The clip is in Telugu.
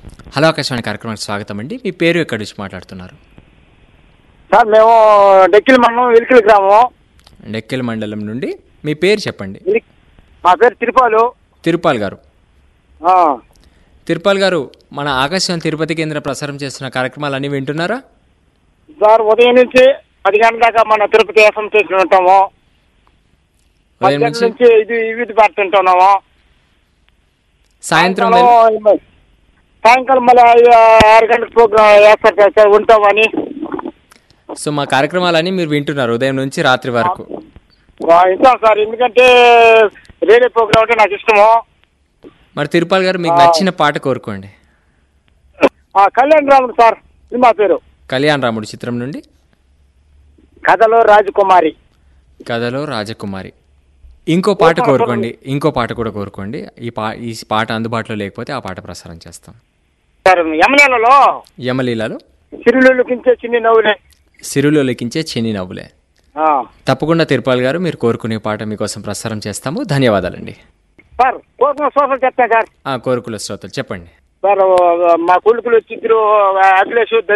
హలో ఆకాశవాణి కార్యక్రమానికి స్వాగతం అండి మీ పేరు ఎక్కడి నుంచి మాట్లాడుతున్నారు సార్ మేము డెక్కిలి మండలం వెలికిలి గ్రామం డెక్కెల మండలం నుండి మీ పేరు చెప్పండి వెలి- మా పేరు తిరుపాలు తిరుపాల్ గారు ఆ, తిరుపాల్ గారు మన ఆకాశవాణి తిరుపతి కేంద్ర ప్రసారం చేస్తున్న కార్యక్రమాలన్నీ వింటున్నారా సార్ ఉదయం నుంచి పది గంటల దాకా మన తిరుపతి ఎఫ్ఎం చేసి ఉంటాము పది ఉదయం గంటల నుంచి నుంచి ఇది వివిధ పాడుతుంటున్నాము సాయంత్రం వేళ సాయంకాలం సాయంకాలం మళ్ళీ ఐదు- ఆరు గంటల ప్రోగ్రామ్ వేస్తారు కదా సార్ ఉంటామని సో మా కార్యక్రమాలన్నీ మీరు వింటున్నారు ఉదయం నుంచి రాత్రి వరకు ఆ, వింటాం సార్ ఎందుకంటే రేడియో ప్రోగ్రామ్ అంటే నాకు ఇష్టము మరి తిరుపాల్ గారు మీకు నచ్చిన పాట కోరుకోండి ఆ, కళ్యాణ్ రాముడు సార్ ఇది మా పేరు కళ్యాణ్ రాముడు చిత్రం నుండి కథలో రాజకుమారి కథలో రాజకుమారి ఇంకో పాట కోరుకోండి ఇంకో పాట కూడా కోరుకోండి ఈ పా ఈ పాట అందుబాటులో లేకపోతే ఆ పాట ప్రసారం చేస్తాం సార్ యమనేలలో యమలీలలో సిరులు కించే చిన్ని నవ్వులే సిరులో లిఖించే చిన్ని నవ్వులే ఆ. తప్పకుండా తిరుపాల్ గారు మీరు కోరుకునే పాట మీకోసం ప్రసారం చేస్తాము ధన్యవాదాలండి సార్ కోరుకున్న సోషల్ చెప్తాను సార్ ఆ కోరుకుల శ్రోతలు చెప్పండి సార్ మా కొడుకులు వచ్చి ఇద్దరు అఖిలేష్